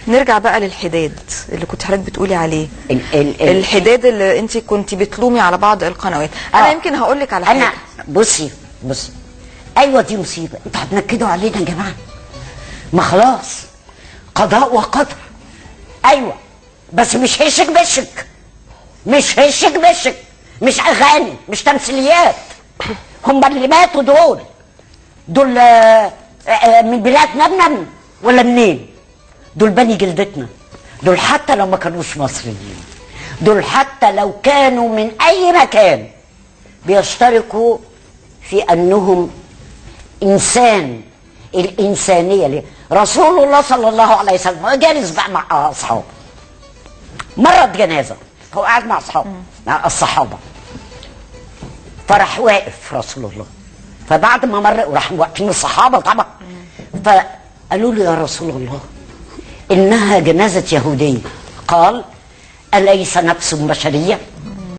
نرجع بقى للحداد اللي كنت حضرتك بتقولي عليه ال ال ال الحداد اللي انت كنت بتلومي على بعض القنوات انا آه. يمكن هقول لك على حاجه انا بصي بصي ايوه دي مصيبه انتوا هتنكدوا علينا يا جماعه ما خلاص قضاء وقدر ايوه بس مش هشك بشك مش هشك بشك مش اغاني مش تمثيليات هم اللي ماتوا دول دول آه، آه، من بلاد نمنم ولا منين دول بني جلدتنا دول حتى لو ما كانوش مصريين دول حتى لو كانوا من اي مكان بيشتركوا في انهم انسان الانسانيه ليه رسول الله صلى الله عليه وسلم هو جالس بقى مع اصحابه مرت جنازه هو قاعد مع اصحابه مع الصحابه فراح واقف رسول الله فبعد ما مر وراح واقفين الصحابه طبعا فقالوا له يا رسول الله انها جنازه يهوديه قال اليس نفس بشريه